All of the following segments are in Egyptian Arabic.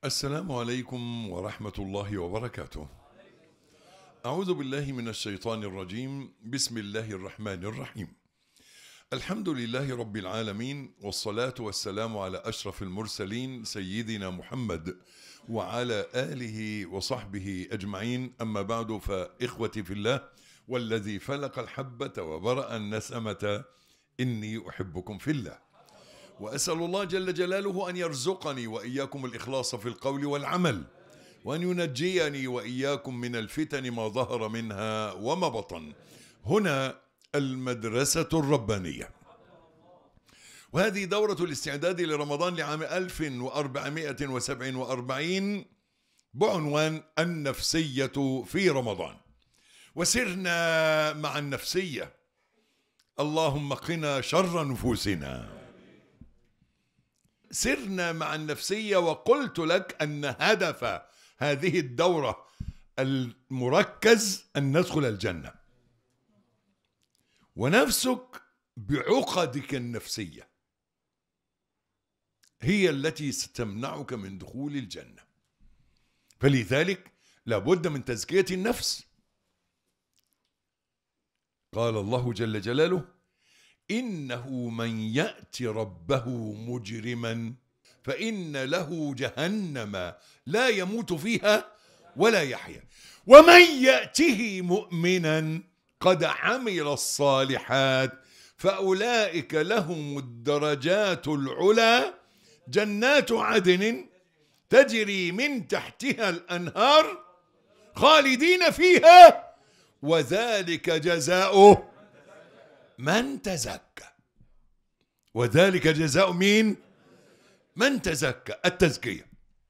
السلام عليكم ورحمة الله وبركاته. أعوذ بالله من الشيطان الرجيم، بسم الله الرحمن الرحيم. الحمد لله رب العالمين والصلاة والسلام على أشرف المرسلين سيدنا محمد وعلى آله وصحبه أجمعين أما بعد فإخوتي في الله والذي فلق الحبة وبرأ النسمة إني أحبكم في الله. واسال الله جل جلاله ان يرزقني واياكم الاخلاص في القول والعمل وان ينجيني واياكم من الفتن ما ظهر منها وما بطن هنا المدرسه الربانيه وهذه دوره الاستعداد لرمضان لعام 1447 بعنوان النفسيه في رمضان وسرنا مع النفسيه اللهم قنا شر نفوسنا سرنا مع النفسية وقلت لك أن هدف هذه الدورة المركز أن ندخل الجنة ونفسك بعقدك النفسية هي التي ستمنعك من دخول الجنة فلذلك لابد من تزكية النفس قال الله جل جلاله إنه من يأت ربه مجرما فإن له جهنم لا يموت فيها ولا يحيا ومن يأته مؤمنا قد عمل الصالحات فأولئك لهم الدرجات العلى جنات عدن تجري من تحتها الأنهار خالدين فيها وذلك جزاؤه من تزكى وذلك جزاء مين من تزكى التزكية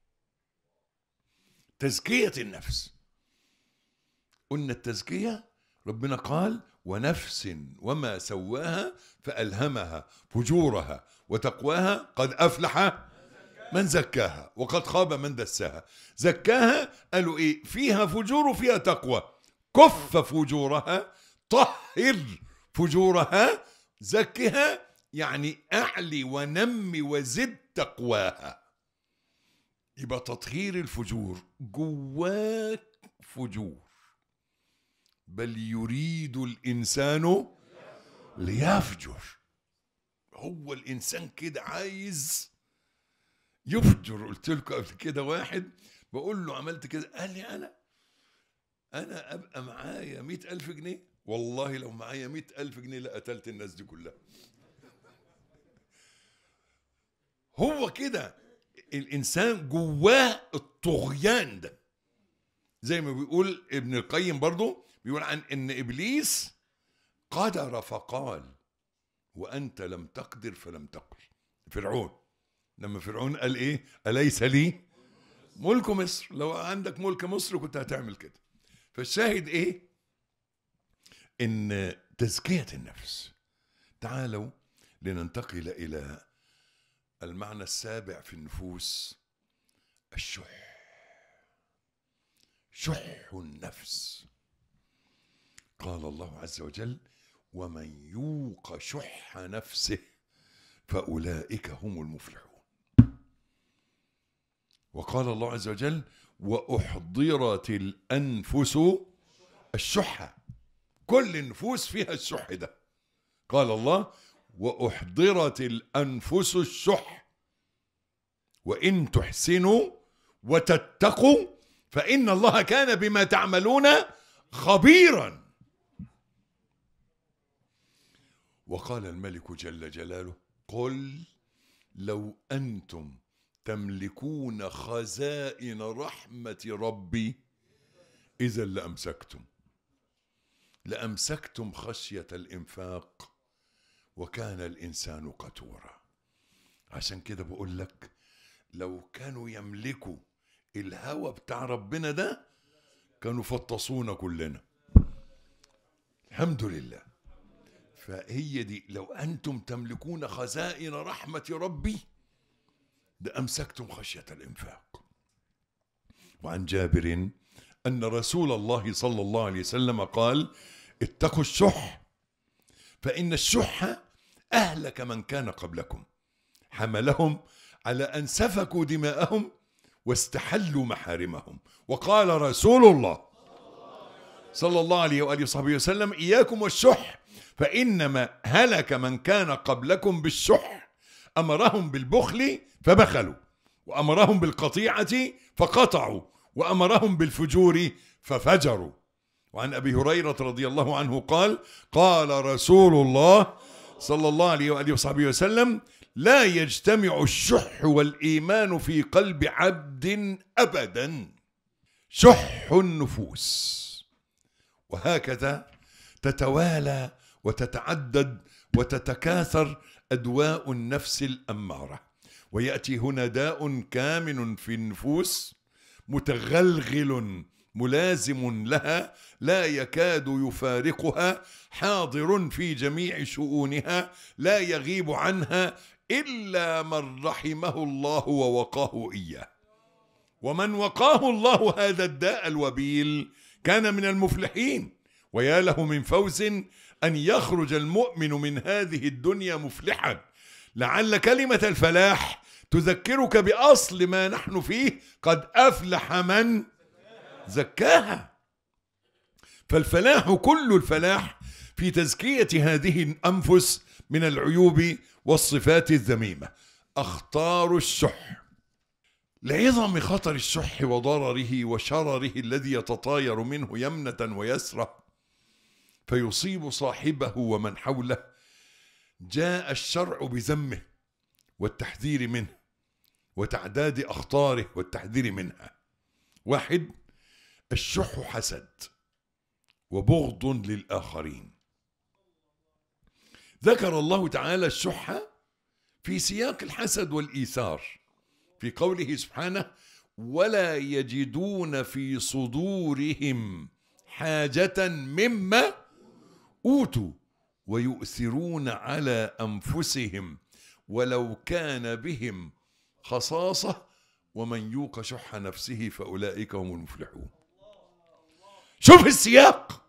تزكية النفس قلنا التزكية ربنا قال ونفس وما سواها فألهمها فجورها وتقواها قد أفلح من زكاها وقد خاب من دساها زكاها قالوا ايه فيها فجور وفيها تقوى كف فجورها طهر فجورها زكها يعني اعلي ونمي وزد تقواها يبقى تطهير الفجور جواك فجور بل يريد الانسان ليفجر هو الانسان كده عايز يفجر قلت لكم قبل كده واحد بقول له عملت كده قال لي انا انا ابقى معايا مئة الف جنيه والله لو معايا مئة ألف جنيه لقتلت الناس دي كلها هو كده الإنسان جواه الطغيان ده زي ما بيقول ابن القيم برضو بيقول عن إن إبليس قدر فقال وأنت لم تقدر فلم تقل فرعون لما فرعون قال إيه أليس لي ملك مصر لو عندك ملك مصر كنت هتعمل كده فالشاهد إيه ان تزكيه النفس تعالوا لننتقل الى المعنى السابع في النفوس الشح شح النفس قال الله عز وجل ومن يوق شح نفسه فاولئك هم المفلحون وقال الله عز وجل واحضرت الانفس الشحه كل النفوس فيها الشح ده قال الله واحضرت الانفس الشح وان تحسنوا وتتقوا فان الله كان بما تعملون خبيرا وقال الملك جل جلاله قل لو انتم تملكون خزائن رحمه ربي اذا لامسكتم لامسكتم خشيه الانفاق وكان الانسان قتورا عشان كده بقول لك لو كانوا يملكوا الهوى بتاع ربنا ده كانوا فطسونا كلنا الحمد لله فهي دي لو انتم تملكون خزائن رحمه ربي لامسكتم خشيه الانفاق وعن جابر ان رسول الله صلى الله عليه وسلم قال اتقوا الشح فإن الشح أهلك من كان قبلكم حملهم على أن سفكوا دماءهم واستحلوا محارمهم وقال رسول الله صلى الله عليه وآله وصحبه وسلم إياكم والشح فإنما هلك من كان قبلكم بالشح أمرهم بالبخل فبخلوا وأمرهم بالقطيعة فقطعوا وأمرهم بالفجور ففجروا وعن أبي هريرة رضي الله عنه قال قال رسول الله صلى الله عليه وآله وصحبه وسلم لا يجتمع الشح والإيمان في قلب عبد أبدا شح النفوس وهكذا تتوالى وتتعدد وتتكاثر أدواء النفس الأمارة ويأتي هنا داء كامن في النفوس متغلغل ملازم لها لا يكاد يفارقها حاضر في جميع شؤونها لا يغيب عنها إلا من رحمه الله ووقاه إياه ومن وقاه الله هذا الداء الوبيل كان من المفلحين ويا له من فوز أن يخرج المؤمن من هذه الدنيا مفلحا لعل كلمة الفلاح تذكرك بأصل ما نحن فيه قد أفلح من زكاها فالفلاح كل الفلاح في تزكية هذه الأنفس من العيوب والصفات الذميمة أخطار الشح لعظم خطر الشح وضرره وشرره الذي يتطاير منه يمنة ويسرة فيصيب صاحبه ومن حوله جاء الشرع بذمه والتحذير منه وتعداد أخطاره والتحذير منها واحد الشح حسد وبغض للآخرين ذكر الله تعالى الشح في سياق الحسد والإيثار في قوله سبحانه ولا يجدون في صدورهم حاجة مما أوتوا ويؤثرون على أنفسهم ولو كان بهم خصاصة ومن يوق شح نفسه فأولئك هم المفلحون شوف السياق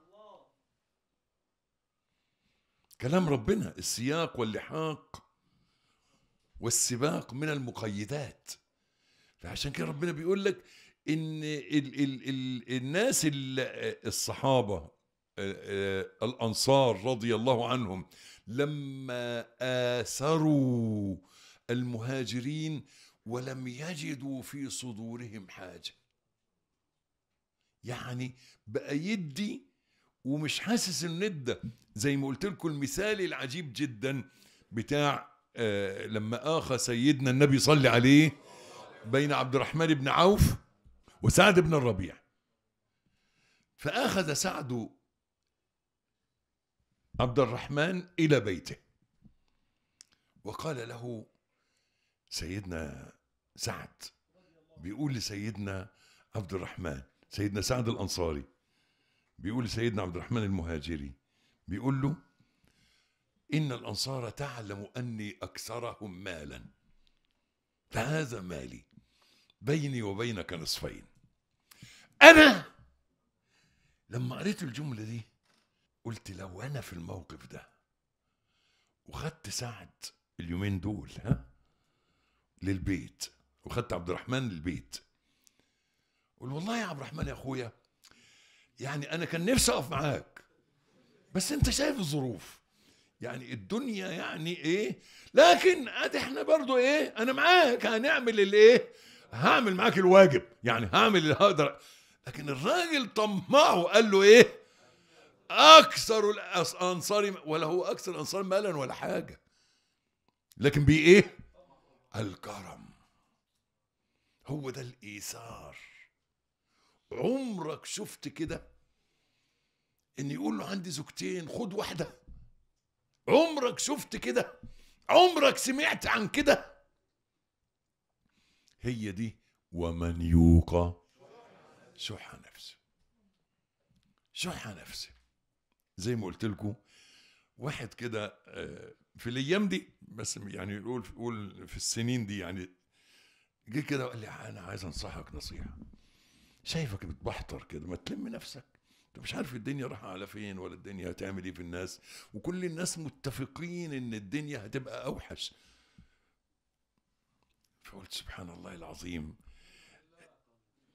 كلام ربنا السياق واللحاق والسباق من المقيدات فعشان كده ربنا بيقول لك ان ال ال ال الناس ال- الصحابه آه، آه، الانصار رضي الله عنهم لما اثروا المهاجرين ولم يجدوا في صدورهم حاجه يعني بقى يدي ومش حاسس انه ندى زي ما قلت لكم المثال العجيب جدا بتاع آه لما اخى سيدنا النبي صلى عليه بين عبد الرحمن بن عوف وسعد بن الربيع فاخذ سعد عبد الرحمن الى بيته وقال له سيدنا سعد بيقول لسيدنا عبد الرحمن سيدنا سعد الانصاري بيقول لسيدنا عبد الرحمن المهاجري بيقول له ان الانصار تعلم اني اكثرهم مالا فهذا مالي بيني وبينك نصفين انا لما قريت الجمله دي قلت لو انا في الموقف ده وخدت سعد اليومين دول ها للبيت وخدت عبد الرحمن للبيت قول والله يا عبد الرحمن يا اخويا يعني انا كان نفسي اقف معاك بس انت شايف الظروف يعني الدنيا يعني ايه لكن ادي احنا برضو ايه انا معاك هنعمل الايه هعمل معاك الواجب يعني هعمل اللي هقدر لكن الراجل طمعه قال له ايه اكثر الانصار ولا هو اكثر الانصار مالا ولا حاجه لكن بيه ايه الكرم هو ده الايثار عمرك شفت كده ان يقول له عندي زوجتين خد واحده عمرك شفت كده عمرك سمعت عن كده هي دي ومن يوق شح نفسه شح نفسه زي ما قلت لكم واحد كده آه، في الايام دي بس يعني نقول نقول في السنين دي يعني جه كده وقال لي انا عايز انصحك نصيحه شايفك بتبحتر كده ما تلم نفسك انت مش عارف الدنيا رايحه على فين ولا الدنيا هتعمل ايه في الناس وكل الناس متفقين ان الدنيا هتبقى اوحش فقلت سبحان الله العظيم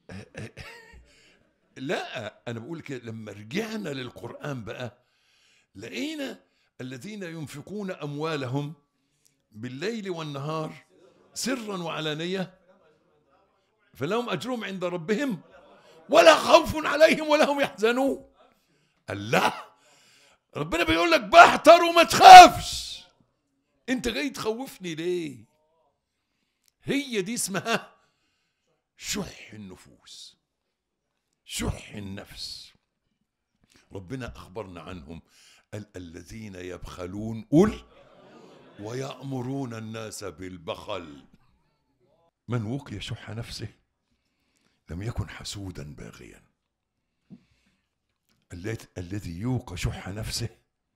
لا انا بقول كده لما رجعنا للقران بقى لقينا الذين ينفقون اموالهم بالليل والنهار سرا وعلانيه فلهم اجرهم عند ربهم ولا خوف عليهم ولا هم يحزنون الله ربنا بيقول لك بحتر وما تخافش انت جاي تخوفني ليه هي دي اسمها شح النفوس شح النفس ربنا اخبرنا عنهم قال الذين يبخلون قل ويأمرون الناس بالبخل من وقي شح نفسه لم يكن حسودا باغيا الذي- الذي يوقى شح نفسه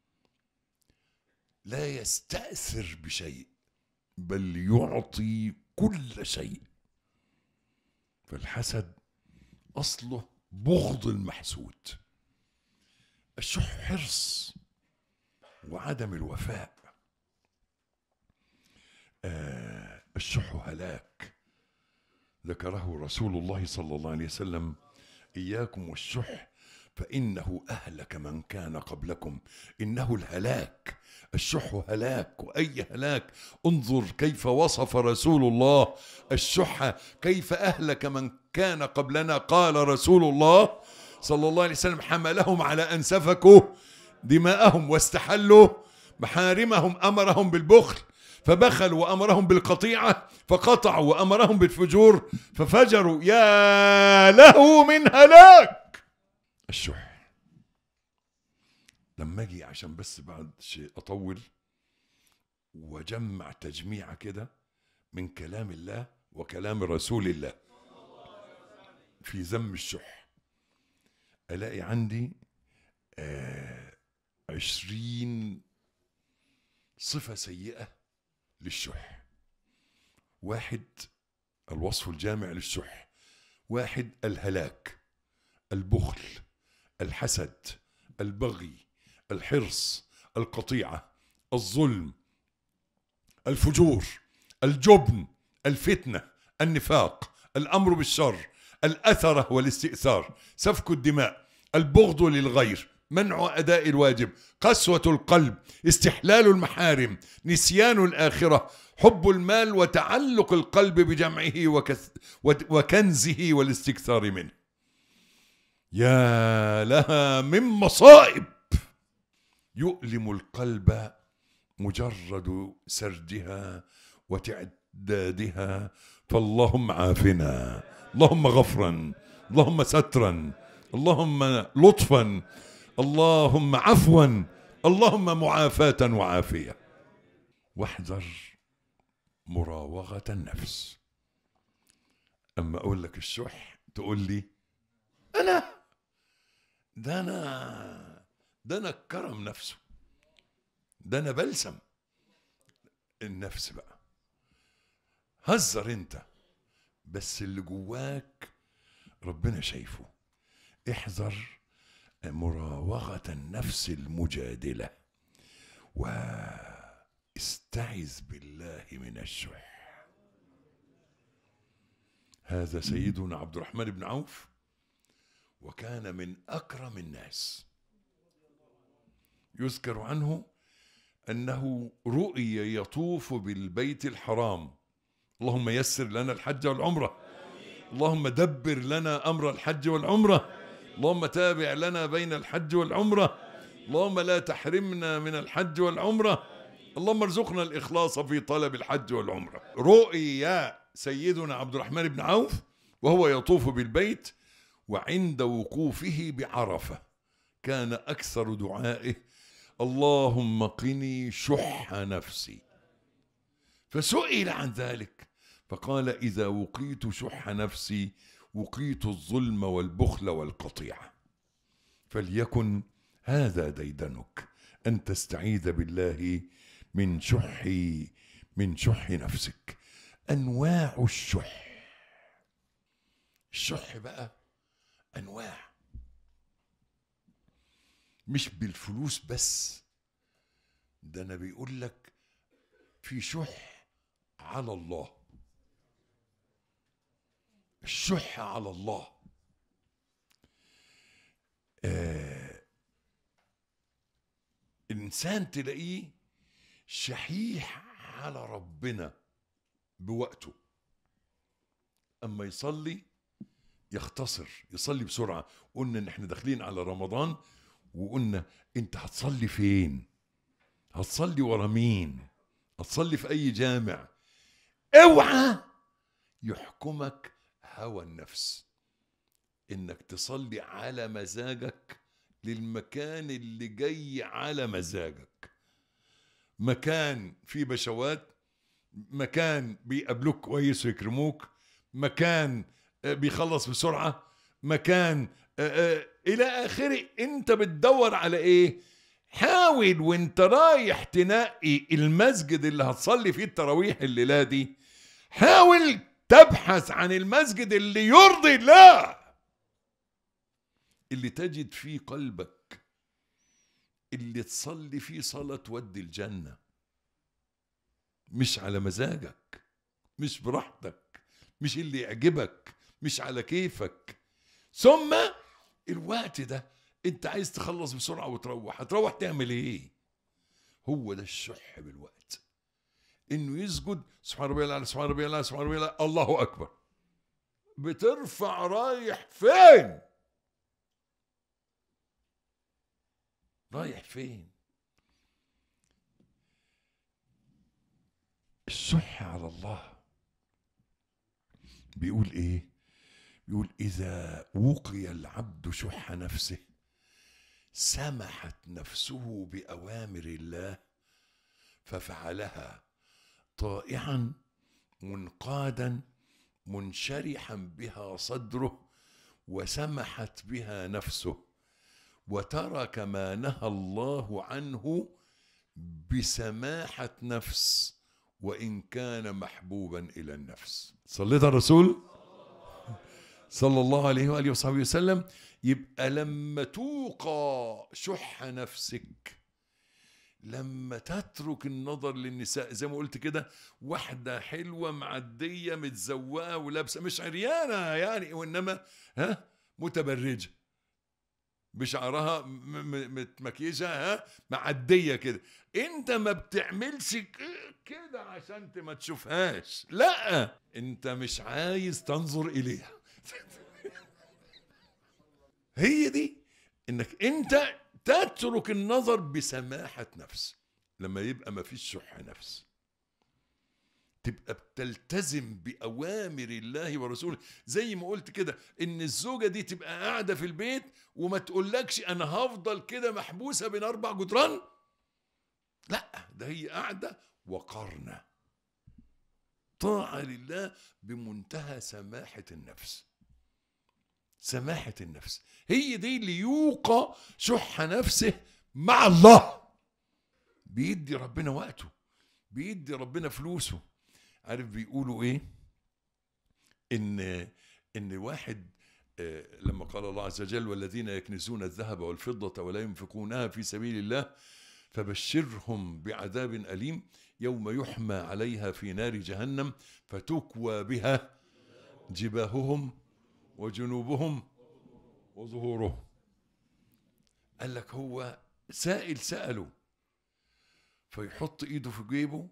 لا يستأثر بشيء بل يعطي كل شيء فالحسد أصله بغض المحسود الشح حرص وعدم الوفاء آه الشح هلاك ذكره رسول الله صلى الله عليه وسلم إياكم والشح فإنه أهلك من كان قبلكم إنه الهلاك الشح هلاك وأي هلاك انظر كيف وصف رسول الله الشح كيف أهلك من كان قبلنا قال رسول الله صلى الله عليه وسلم حملهم على أن سفكوا دماءهم واستحلوا محارمهم أمرهم بالبخل فبخلوا وأمرهم بالقطيعة فقطعوا وأمرهم بالفجور ففجروا يا له من هلاك الشح لما اجي عشان بس بعد شيء اطول واجمع تجميعه كده من كلام الله وكلام رسول الله في ذم الشح الاقي عندي آه عشرين صفة سيئة للشح واحد الوصف الجامع للشح واحد الهلاك البخل الحسد البغي الحرص القطيعة الظلم الفجور الجبن الفتنة النفاق الأمر بالشر الأثرة والاستئثار سفك الدماء البغض للغير منع أداء الواجب قسوة القلب استحلال المحارم نسيان الآخرة حب المال وتعلق القلب بجمعه وكث وكنزه والاستكثار منه يا لها من مصائب يؤلم القلب مجرد سردها وتعدادها فاللهم عافنا اللهم غفرا اللهم سترا اللهم لطفا اللهم عفوا اللهم معافاة وعافية واحذر مراوغة النفس أما أقول لك الشح تقول لي أنا ده أنا ده أنا الكرم نفسه ده أنا بلسم النفس بقى هزر أنت بس اللي جواك ربنا شايفه احذر مراوغة النفس المجادلة واستعذ بالله من الشح هذا سيدنا عبد الرحمن بن عوف وكان من أكرم الناس يذكر عنه أنه رؤي يطوف بالبيت الحرام اللهم يسر لنا الحج والعمرة اللهم دبر لنا أمر الحج والعمرة اللهم تابع لنا بين الحج والعمرة اللهم لا تحرمنا من الحج والعمرة اللهم ارزقنا الإخلاص في طلب الحج والعمرة رؤيا سيدنا عبد الرحمن بن عوف وهو يطوف بالبيت وعند وقوفه بعرفة كان أكثر دعائه اللهم قني شح نفسي فسئل عن ذلك فقال إذا وقيت شح نفسي وقيت الظلم والبخل والقطيعة فليكن هذا ديدنك أن تستعيذ بالله من شح من شح نفسك أنواع الشح الشح بقى أنواع مش بالفلوس بس ده أنا بيقول لك في شح على الله الشح على الله آه الإنسان تلاقيه شحيح على ربنا بوقته أما يصلي يختصر يصلي بسرعة قلنا إن إحنا داخلين على رمضان وقلنا أنت هتصلي فين هتصلي ورا مين هتصلي في أي جامع اوعى يحكمك هوى النفس انك تصلي على مزاجك للمكان اللي جاي على مزاجك مكان فيه بشوات مكان بيقابلوك كويس ويكرموك مكان آه، بيخلص بسرعة مكان آه، آه، إلى آخره أنت بتدور على إيه حاول وانت رايح تنقي المسجد اللي هتصلي فيه التراويح الليلة دي حاول تبحث عن المسجد اللي يرضي الله اللي تجد فيه قلبك اللي تصلي فيه صلاة تودي الجنة مش على مزاجك مش براحتك مش اللي يعجبك مش على كيفك ثم الوقت ده انت عايز تخلص بسرعة وتروح هتروح تعمل ايه هو ده الشح بالوقت انه يسجد سبحان ربي الأعلى سبحان ربي الأعلى سبحان ربي الأعلى الله اكبر بترفع رايح فين رايح فين الشح على الله بيقول ايه بيقول اذا وقي العبد شح نفسه سمحت نفسه باوامر الله ففعلها طائعا منقادا منشرحا بها صدره وسمحت بها نفسه وترك ما نهى الله عنه بسماحة نفس وإن كان محبوبا إلى النفس صليت على الرسول صلى الله عليه وآله وصحبه وسلم يبقى لما توقى شح نفسك لما تترك النظر للنساء زي ما قلت كده واحدة حلوة معدية متزوقة ولابسة مش عريانة يعني وإنما ها متبرجة بشعرها م- م- متمكيجة ها معدية كده انت ما بتعملش ك- كده عشان انت ما تشوفهاش لا انت مش عايز تنظر اليها هي دي انك انت تترك النظر بسماحة نفس لما يبقى ما فيش شح نفس تبقى بتلتزم بأوامر الله ورسوله زي ما قلت كده إن الزوجة دي تبقى قاعدة في البيت وما تقولكش أنا هفضل كده محبوسة بين أربع جدران لا ده هي قاعدة وقرنة طاعة لله بمنتهى سماحة النفس سماحة النفس هي دي اللي يوقى شح نفسه مع الله بيدي ربنا وقته بيدي ربنا فلوسه عارف بيقولوا ايه ان ان واحد آه، لما قال الله عز وجل والذين يكنزون الذهب والفضة ولا ينفقونها في سبيل الله فبشرهم بعذاب أليم يوم يحمى عليها في نار جهنم فتكوى بها جباههم وجنوبهم وظهورهم قال لك هو سائل سأله فيحط ايده في جيبه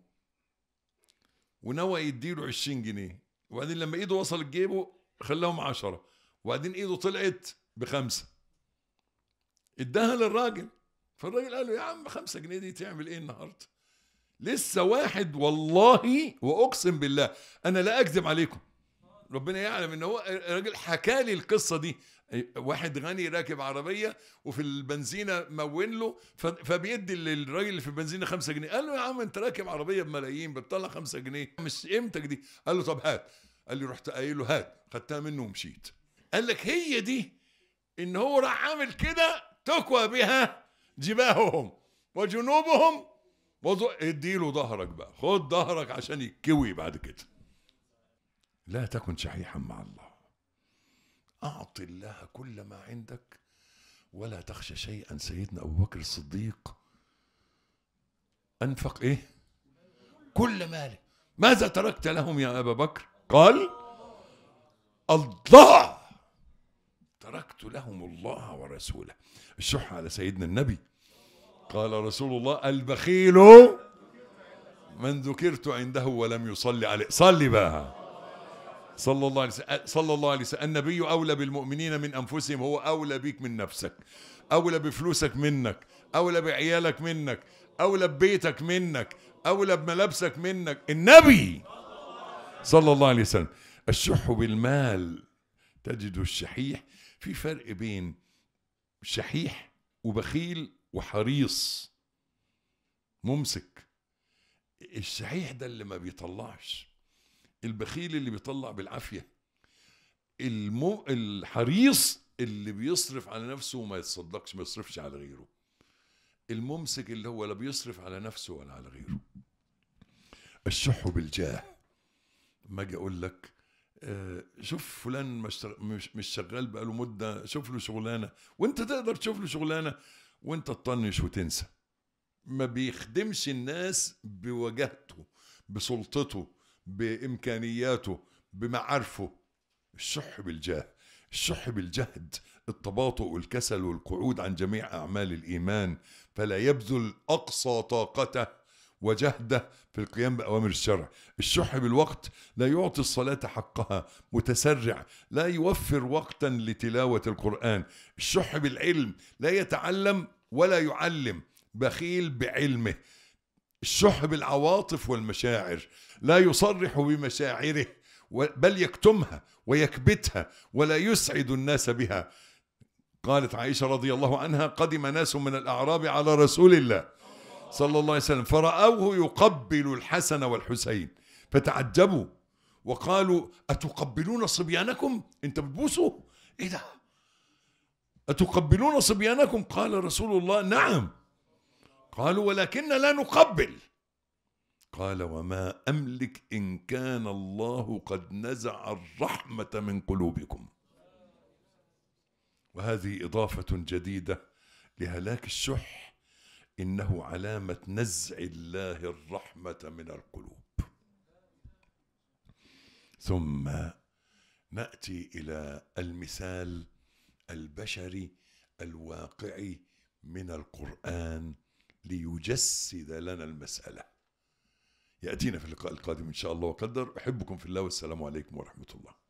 ونوى يديله 20 جنيه وبعدين لما ايده وصلت جيبه خلاهم عشرة وبعدين ايده طلعت بخمسة اداها للراجل فالراجل قال له يا عم خمسة جنيه دي تعمل ايه النهارده لسه واحد والله واقسم بالله انا لا اكذب عليكم ربنا يعلم ان هو الراجل حكى لي القصه دي واحد غني راكب عربيه وفي البنزينه مون له ف- فبيدي للراجل اللي في البنزينه 5 جنيه قال له يا عم انت راكب عربيه بملايين بتطلع 5 جنيه مش قيمتك دي قال له طب هات قال لي رحت قايل له هات خدتها منه ومشيت قال لك هي دي ان هو راح عامل كده تكوى بها جباههم وجنوبهم وضو... اديله ظهرك بقى خد ظهرك عشان يتكوي بعد كده لا تكن شحيحا مع الله أعط الله كل ما عندك ولا تخشى شيئا سيدنا أبو بكر الصديق أنفق إيه كل ماله ماذا تركت لهم يا أبا بكر قال الله تركت لهم الله ورسوله الشح على سيدنا النبي قال رسول الله البخيل من ذكرت عنده ولم يصلي عليه صلي بقى صلى الله عليه وسلم صلى الله عليه وسلم النبي اولى بالمؤمنين من انفسهم هو اولى بيك من نفسك اولى بفلوسك منك اولى بعيالك منك اولى ببيتك منك اولى بملابسك منك النبي صلى الله عليه وسلم الشح بالمال تجد الشحيح في فرق بين شحيح وبخيل وحريص ممسك الشحيح ده اللي ما بيطلعش البخيل اللي بيطلع بالعافية المو... الحريص اللي بيصرف على نفسه وما يتصدقش ما يصرفش على غيره الممسك اللي هو لا بيصرف على نفسه ولا على غيره الشح بالجاه ما اجي اقول لك آه، شوف فلان مش مش مش شغال بقاله مده شوف له شغلانه وانت تقدر تشوف له شغلانه وانت تطنش وتنسى ما بيخدمش الناس بوجهته بسلطته بامكانياته بمعارفه الشح بالجاه الشح بالجهد التباطؤ والكسل والقعود عن جميع اعمال الايمان فلا يبذل اقصى طاقته وجهده في القيام باوامر الشرع الشح بالوقت لا يعطي الصلاه حقها متسرع لا يوفر وقتا لتلاوه القران الشح بالعلم لا يتعلم ولا يعلم بخيل بعلمه الشح بالعواطف والمشاعر لا يصرح بمشاعره و- بل يكتمها ويكبتها ولا يسعد الناس بها قالت عائشه رضي الله عنها قدم ناس من الاعراب على رسول الله صلى الله عليه وسلم فرأوه يقبل الحسن والحسين فتعجبوا وقالوا أتقبلون صبيانكم أنت بتبوسوا إيه ده أتقبلون صبيانكم قال رسول الله نعم قالوا ولكن لا نقبل قال وما أملك إن كان الله قد نزع الرحمة من قلوبكم وهذه إضافة جديدة لهلاك الشح إنه علامة نزع الله الرحمة من القلوب ثم نأتي إلى المثال البشري الواقعي من القرآن ليجسد لنا المسألة يأتينا في اللقاء القادم إن شاء الله وقدر أحبكم في الله والسلام عليكم ورحمة الله